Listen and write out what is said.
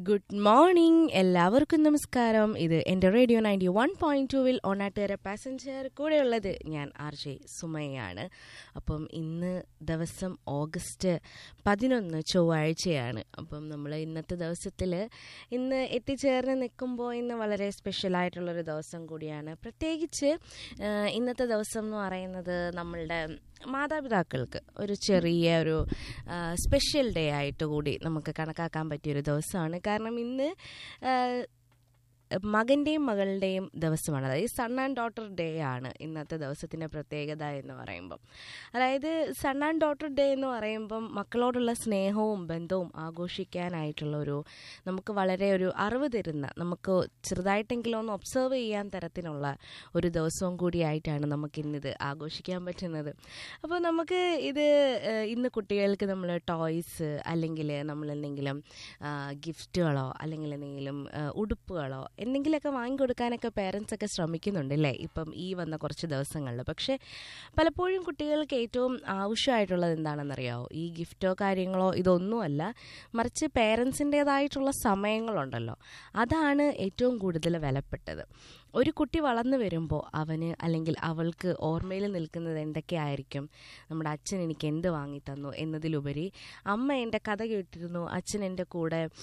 good morning എല്ലാവർക്കും നമസ്കാരം ഇത് എൻ്റെ റേഡിയോ നയൻറ്റി വൺ പോയിൻറ്റ് ടുവിൽ ഓണാട്ടുകര പാസഞ്ചർ കൂടെയുള്ളത് ഞാൻ ആർ ജെ സുമയാണ് അപ്പം ഇന്ന് ദിവസം ഓഗസ്റ്റ് പതിനൊന്ന് ചൊവ്വാഴ്ചയാണ് അപ്പം നമ്മൾ ഇന്നത്തെ ദിവസത്തിൽ ഇന്ന് എത്തിച്ചേർന്ന് നിൽക്കുമ്പോൾ ഇന്ന് വളരെ സ്പെഷ്യലായിട്ടുള്ളൊരു ദിവസം കൂടിയാണ് പ്രത്യേകിച്ച് ആ, ഇന്നത്തെ ദിവസം എന്ന് പറയുന്നത് നമ്മളുടെ മാതാപിതാക്കൾക്ക് ഒരു ചെറിയ ഒരു സ്പെഷ്യൽ ഡേ ആയിട്ട് കൂടി നമുക്ക് കണക്കാക്കാൻ പറ്റിയൊരു ദിവസമാണ് കാരണം ഇന്ന് ആ, മകൻ്റെയും മകളുടെയും ദിവസമാണ് അതായത് സൺ ആൻഡ് ഡോട്ടർ ഡേ ആണ് ഇന്നത്തെ ദിവസത്തിൻ്റെ പ്രത്യേകത എന്ന് പറയുമ്പം അതായത് സൺ ആൻഡ് ഡോട്ടർ ഡേ എന്ന് പറയുമ്പം മക്കളോടുള്ള സ്നേഹവും ബന്ധവും ആഘോഷിക്കാനായിട്ടുള്ള ഒരു നമുക്ക് വളരെ ഒരു അറിവ് തരുന്ന നമുക്ക് ചെറുതായിട്ടെങ്കിലും ഒന്ന് ഒബ്സർവ് ചെയ്യാൻ തരത്തിലുള്ള ഒരു ദിവസവും കൂടിയായിട്ടാണ് നമുക്ക് ഇന്നിത് ആഘോഷിക്കാൻ പറ്റുന്നത് അപ്പോൾ നമുക്ക് ഇത് ഏഹ്, ഇന്ന് കുട്ടികൾക്ക് നമ്മൾ ടോയ്സ് അല്ലെങ്കിൽ നമ്മൾ എന്തെങ്കിലും ആ, ഗിഫ്റ്റുകളോ അല്ലെങ്കിൽ എന്തെങ്കിലും ആ, ഉടുപ്പുകളോ എന്തെങ്കിലുമൊക്കെ വാങ്ങിക്കൊടുക്കാനൊക്കെ പേരൻസ് ഒക്കെ ശ്രമിക്കുന്നുണ്ട് അല്ലേ ഇപ്പം ഈ വന്ന കുറച്ച് ദിവസങ്ങളിൽ പക്ഷേ പലപ്പോഴും കുട്ടികൾക്ക് ഏറ്റവും ആവശ്യമായിട്ടുള്ളത് എന്താണെന്നറിയാമോ ഈ ഗിഫ്റ്റോ കാര്യങ്ങളോ ഇതൊന്നുമല്ല മറിച്ച് പേരൻസിൻ്റേതായിട്ടുള്ള സമയങ്ങളുണ്ടല്ലോ അതാണ് ഏറ്റവും കൂടുതൽ വിലപ്പെട്ടത് ഒരു കുട്ടി വളർന്നു വരുമ്പോൾ അവന് അല്ലെങ്കിൽ അവൾക്ക് ഓർമ്മയിൽ നിൽക്കുന്നത് എന്തൊക്കെയായിരിക്കും നമ്മുടെ അച്ഛൻ എനിക്ക് എന്ത് വാങ്ങി തന്നു എന്നതിലുപരി അമ്മ എൻ്റെ കഥ കേട്ടിരുന്നു അച്ഛൻ എൻ്റെ കൂടെ